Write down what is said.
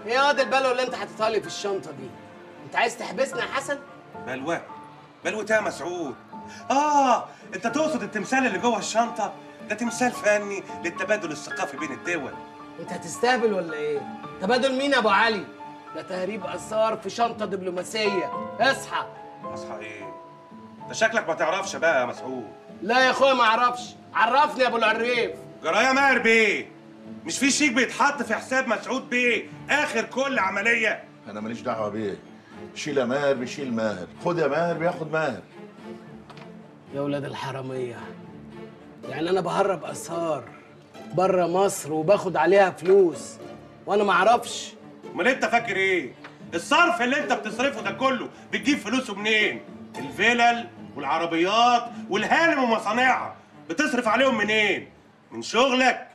ايه يا واد البلوه اللي انت حاططها لي في الشنطه دي انت عايز تحبسنا يا حسن بلوى بلوى يا مسعود اه انت تقصد التمثال اللي جوه الشنطه ده تمثال فني للتبادل الثقافي بين الدول انت هتستهبل ولا ايه تبادل مين يا ابو علي ده تهريب اثار في شنطه دبلوماسيه اصحى اصحى ايه ده شكلك ما تعرفش بقى يا مسعود لا يا اخويا ما اعرفش عرفني يا ابو العريف جرايه ماهر بيه مش في شيك بيتحط في حساب مسعود بيه اخر كل عمليه انا ماليش دعوه بيه شيل يا ماهر بيشيل ماهر خد يا ماهر بياخد ماهر يا ولاد الحراميه يعني انا بهرب اثار بره مصر وباخد عليها فلوس وانا ما اعرفش امال انت فاكر ايه الصرف اللي انت بتصرفه ده كله بتجيب فلوسه منين الفلل والعربيات والهانم ومصانعها بتصرف عليهم منين من شغلك